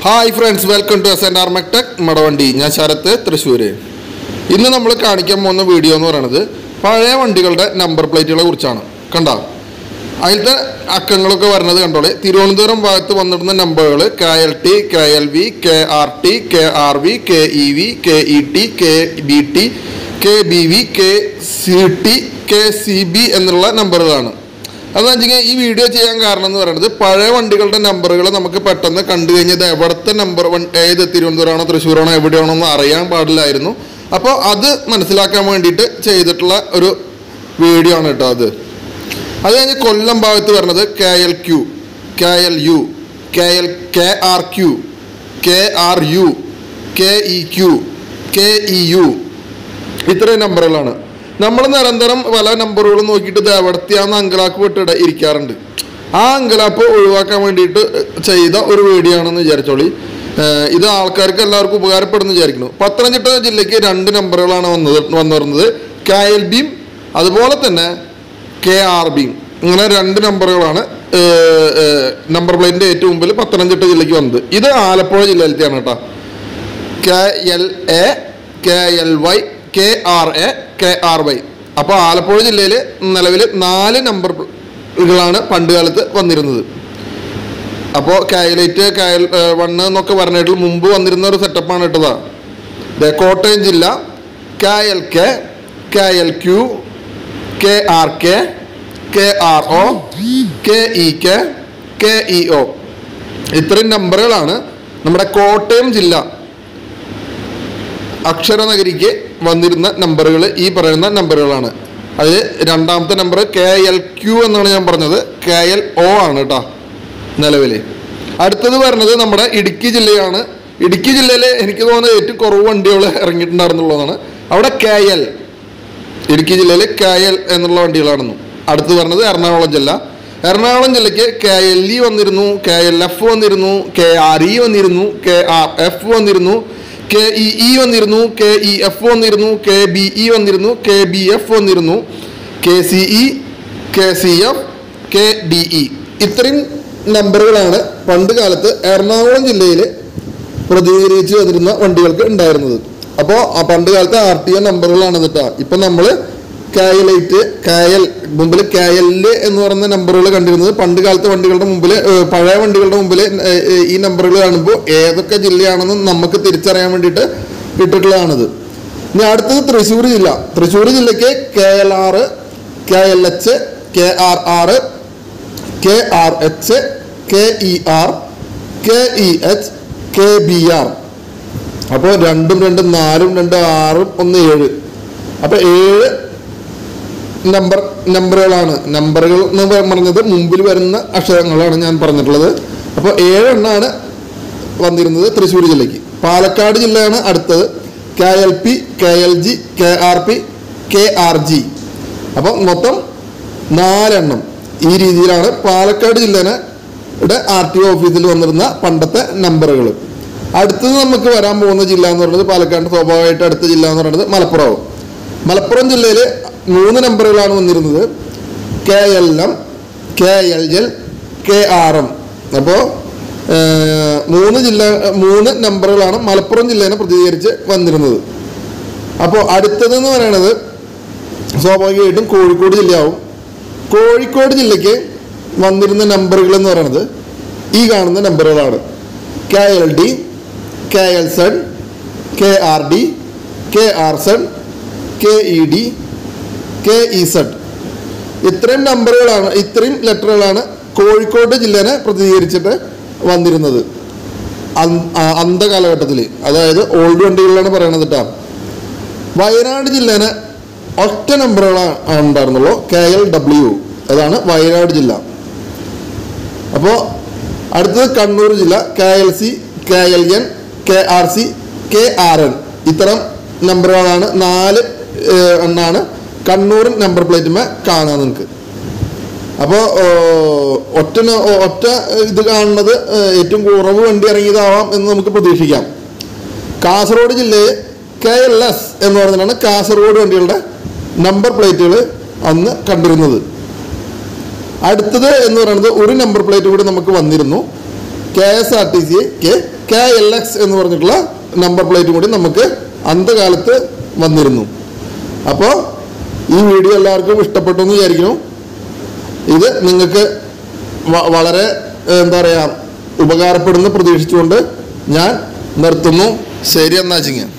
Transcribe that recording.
hi friends welcome to S N R mechtech മടവണ്ടി ഞാൻ ശരത്ത് തൃശ്ശൂർ ഇന്ന് നമ്മൾ കാണിക്കാൻ പോകുന്ന വീഡിയോ എന്ന് പറയുന്നത് പഴയ വണ്ടികളുടെ നമ്പർ പ്ലേറ്റുകളെ കുറിച്ചാണ് കണ്ട അതിലത്തെ അക്കങ്ങളൊക്കെ വരുന്നത് കണ്ടോളെ തിരുവനന്തപുരം ഭാഗത്ത് വന്നിടുന്ന നമ്പറുകൾ K L T K L V K R T K R V K E V K E T K B T K B V K C T K C B എന്നുള്ള നമ്പറുകളാണ് അതെന്ന് വെച്ചാൽ ഈ വീഡിയോ ചെയ്യാൻ കാരണം എന്ന് പറയുന്നത് പഴയ വണ്ടികളുടെ നമ്പറുകൾ നമുക്ക് പെട്ടെന്ന് കണ്ടു കഴിഞ്ഞത് എവിടുത്തെ നമ്പർ ഏത് തിരുവനന്തപുരമാണോ തൃശ്ശൂരാണോ എവിടെയാണോ എന്ന് അറിയാൻ പാടില്ലായിരുന്നു അപ്പോൾ അത് മനസ്സിലാക്കാൻ വേണ്ടിയിട്ട് ചെയ്തിട്ടുള്ള ഒരു വീഡിയോ ആണ് കേട്ടോ അത് അത് കഴിഞ്ഞ് കൊല്ലം ഭാഗത്ത് വരുന്നത് K L Q K L U K L K R Q K R U K E Q K E U ഇത്രയും നമ്പറുകളാണ് നമ്മൾ നിരന്തരം പല നമ്പറുകളും നോക്കിയിട്ട് ഇത് എവിടത്തെയാന്ന് അങ്കലാപ്പ് വിട്ടിട ഇരിക്കാറുണ്ട് ആ അങ്കലാപ്പ് ഒഴിവാക്കാൻ വേണ്ടിയിട്ട് ചെയ്ത ഒരു വീഡിയോ ആണെന്ന് വിചാരിച്ചോളി ഏഹ് ഇത് ആൾക്കാർക്ക് എല്ലാവർക്കും ഉപകാരപ്പെടുന്നു വിചാരിക്കുന്നു പത്തനംതിട്ട ജില്ലയ്ക്ക് രണ്ട് നമ്പറുകളാണ് വന്നത് വന്നു വരുന്നത് കെ എൽ ബിയും അതുപോലെ തന്നെ കെ ആർ ബിയും ഇങ്ങനെ രണ്ട് നമ്പറുകളാണ് ഏഹ്, ഏഹ്, നമ്പർ പ്ലേറ്റിന്റെ ഏറ്റവും മുമ്പിൽ പത്തനംതിട്ട ജില്ലയ്ക്ക് വന്നത് ഇത് ആലപ്പുഴ ജില്ലയിലത്തെയാണ് കേട്ടോ K L A K L Y K R A K R Y അപ്പോൾ ആലപ്പുഴ ജില്ലയിൽ നിലവിൽ നാല് നമ്പറുകളാണ് പണ്ട് കാലത്ത് വന്നിരുന്നത് അപ്പോൾ കായലൈറ്റ് കായൽ വണ്ണ് എന്നൊക്കെ പറഞ്ഞിട്ട് മുമ്പ് വന്നിരുന്ന ഒരു സെറ്റപ്പാണ് ഇട്ടതാ ദേ കോട്ടയം ജില്ല K L K K L Q K R K K R O K E K K E O ഇത്രയും നമ്പറുകളാണ് നമ്മുടെ കോട്ടയം ജില്ല അക്ഷരനഗരിക്ക് വന്നിരുന്ന നമ്പറുകൾ ഈ പറയുന്ന നമ്പറുകളാണ് അതിൽ രണ്ടാമത്തെ നമ്പർ കെ എൽ ക്യു എന്നാണ് ഞാൻ പറഞ്ഞത് കെ എൽ ഒ ആണ് കേട്ടോ നിലവിൽ അടുത്തത് വരുന്നത് നമ്മുടെ ഇടുക്കി ജില്ലയാണ് ഇടുക്കി ജില്ലയിൽ എനിക്ക് തോന്നുന്നത് ഏറ്റവും കുറവ് വണ്ടികൾ ഇറങ്ങിയിട്ടുണ്ടായിരുന്നുള്ളതാണ് അവിടെ കെ എൽ ഇടുക്കി ജില്ലയിൽ കെ എൽ എന്നുള്ള വണ്ടികളാണെന്നും അടുത്ത് പറഞ്ഞത് എറണാകുളം ജില്ല എറണാകുളം ജില്ലയ്ക്ക് കെ എൽ ഇ വന്നിരുന്നു കെ എൽ എഫ് വന്നിരുന്നു കെ ആർ ഇ വന്നിരുന്നു കെ ആർ എഫ് വന്നിരുന്നു കെ ഇ ഇ വന്നിരുന്നു കെ ഇ എഫ് വന്നിരുന്നു കെ ബി ഇ വന്നിരുന്നു കെ ബി എഫ് വന്നിരുന്നു K C E K C F K D E ഇത്രയും നമ്പറുകളാണ് പണ്ട് കാലത്ത് എറണാകുളം ജില്ലയിൽ പ്രതിനിധീകരിച്ച് വന്നിരുന്ന വണ്ടികൾക്ക് ഉണ്ടായിരുന്നത് അപ്പോൾ ആ പണ്ട് കാലത്തെ ആർ ടി ഒ നമ്പറുകളാണ് കേട്ടോ ഇപ്പം നമ്മൾ കായലൈറ്റ് കായൽ മുമ്പിൽ കായലില് എന്ന് പറയുന്ന നമ്പറുകൾ കണ്ടിരുന്നത് പണ്ട് കാലത്തെ വണ്ടികളുടെ മുമ്പിൽ ഏഹ്, പഴയ വണ്ടികളുടെ മുമ്പിൽ ഏഹ്, ഏഹ്, ഈ നമ്പറുകൾ കാണുമ്പോൾ ഏതൊക്കെ ജില്ലയാണെന്ന് നമുക്ക് തിരിച്ചറിയാൻ വേണ്ടിയിട്ട് ഇട്ടിട്ടുള്ളതാണിത് ഇനി അടുത്തത് തൃശ്ശൂർ ജില്ല തൃശ്ശൂർ ജില്ലയ്ക്ക് K L R K L H K R R K R H K E R K E H K B R അപ്പോൾ രണ്ടും രണ്ടും നാലും രണ്ട് ആറും ഒന്ന് ഏഴ് അപ്പോൾ ഏഴ് നമ്പർ നമ്പറുകളാണ് നമ്പറുകൾ എന്ന് പറഞ്ഞത് മുമ്പിൽ വരുന്ന അക്ഷരങ്ങളാണ് ഞാൻ പറഞ്ഞിട്ടുള്ളത് അപ്പോൾ ഏഴെണ്ണാണ് വന്നിരുന്നത് തൃശ്ശൂർ ജില്ലയ്ക്ക് പാലക്കാട് ജില്ലയാണ് അടുത്തത് K L P K L G K R P K R G അപ്പം മൊത്തം നാലെണ്ണം ഈ രീതിയിലാണ് പാലക്കാട് ജില്ലേനെ ആർ ടി ഒ ഓഫീസിൽ വന്നിരുന്ന പണ്ടത്തെ നമ്പറുകൾ അടുത്തത് നമുക്ക് വരാൻ പോകുന്ന ജില്ല എന്ന് പറയുന്നത് പാലക്കാട് സ്വാഭാവികമായിട്ട് അടുത്ത ജില്ല എന്ന് പറയുന്നത് മലപ്പുറവും മലപ്പുറം ജില്ലയിൽ മൂന്ന് നമ്പറുകളാണ് വന്നിരുന്നത് K L M K L L K R M അപ്പോൾ മൂന്ന് ജില്ല മൂന്ന് നമ്പറുകളാണ് മലപ്പുറം ജില്ലേനെ പ്രതിനിധീകരിച്ച് വന്നിരുന്നത് അപ്പോൾ അടുത്തതെന്ന് പറയുന്നത് സ്വാഭാവികമായിട്ടും കോഴിക്കോട് ജില്ലയാവും കോഴിക്കോട് ജില്ലയ്ക്ക് വന്നിരുന്ന നമ്പറുകൾ എന്ന് പറയുന്നത് ഈ കാണുന്ന നമ്പറുകളാണ് K L D K L Z K R D K R Z K E D K E Z ഇത്രയും നമ്പറുകളാണ് ഇത്രയും ലെറ്ററുകളാണ് കോഴിക്കോട് ജില്ലേനെ പ്രതിനിധീകരിച്ചിട്ട് വന്നിരുന്നത് അന്ത ആ- അന്ധകാലഘട്ടത്തിൽ അതായത് ഓൾഡ് വണ്ടികളിലാണ് പറയണത് കേട്ടോ വയനാട് ജില്ലേനെ ഒറ്റ നമ്പറുകളാണ് ഉണ്ടായിരുന്നുള്ളൂ കെ എൽ ഡബ്ല്യു അതാണ് വയനാട് ജില്ല അപ്പോൾ അടുത്തത് കണ്ണൂർ ജില്ല K L C K L N K R C K R N ഇത്തരം നമ്പറുകളാണ് നാല് ഏഹ്, എണ്ണാണ് കണ്ണൂർ നമ്പർ പ്ലേറ്റുമേ കാണാൻ നിങ്ങൾക്ക് അപ്പോൾ ഒറ്റ ന- ഒറ്റ ഇത് കാണുന്നത് ഏഹ്, ഏറ്റവും കുറവ് വണ്ടി ഇറങ്ങിയതാവാം എന്ന് നമുക്ക് പ്രതീക്ഷിക്കാം കാസർഗോഡ് ജില്ലയിൽ കെ എൽ എസ് എന്ന് പറഞ്ഞാണ് കാസർഗോഡ് വണ്ടികളുടെ നമ്പർ പ്ലേറ്റുകൾ അന്ന് കണ്ടിരുന്നത് അടുത്തത് എന്ന് പറയുന്നത് ഒരു നമ്പർ പ്ലേറ്റ് കൂടി നമുക്ക് വന്നിരുന്നു കെ എസ് ആർ ടി സിക്ക് കെ എൽ എക്സ് എന്ന് പറഞ്ഞിട്ടുള്ള നമ്പർ പ്ലേറ്റും കൂടി നമുക്ക് അന്ധകാലത്ത് വന്നിരുന്നു അപ്പോൾ ഈ വീഡിയോ എല്ലാവർക്കും ഇഷ്ടപ്പെട്ടു എന്ന് വിചാരിക്കുന്നു ഇത് നിങ്ങൾക്ക് വ- വളരെ ഏഹ്, എന്താ പറയുക ഉപകാരപ്പെടുന്ന പ്രതീക്ഷിച്ചുകൊണ്ട് ഞാൻ നിർത്തുന്നു ശരി എന്നാ ചിങ്ങ